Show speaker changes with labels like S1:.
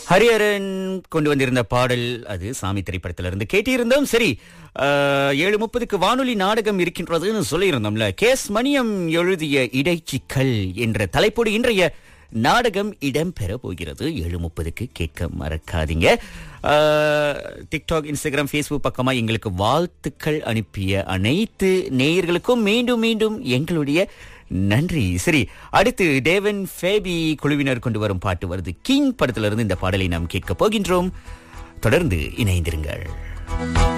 S1: ஹரிஹரன் கொண்டு வந்திருந்த பாடல் அது சாமி திரைப்படத்திலிருந்து கேட்டிருந்தோம் சரி ஆஹ், ஏழு முப்பதுக்கு வானொலி நாடகம் இருக்கின்றதுன்னு சொல்லியிருந்தோம்ல கேஸ் மணியம் எழுதிய இடைச்சிக்கல் என்ற தலைப்போடு இன்றைய நாடகம் இடம்பெற போகிறது ஏழு முப்பதுக்கு கேட்க மறக்காதீங்க ஆஹ், டிக்டாக் இன்ஸ்டாகிராம் ஃபேஸ்புக் பக்கமா எங்களுக்கு வாழ்த்துக்கள் அனுப்பிய அனைத்து நேயர்களுக்கும் மீண்டும் மீண்டும் எங்களுடைய நன்றி சரி அடுத்து டேவன் ஃபேபி குழுவினர் கொண்டு வரும் பாட்டு வருது கிங் படத்திலிருந்து இந்த பாடலை நாம் கேட்க போகின்றோம் தொடர்ந்து இணைந்திருங்கள்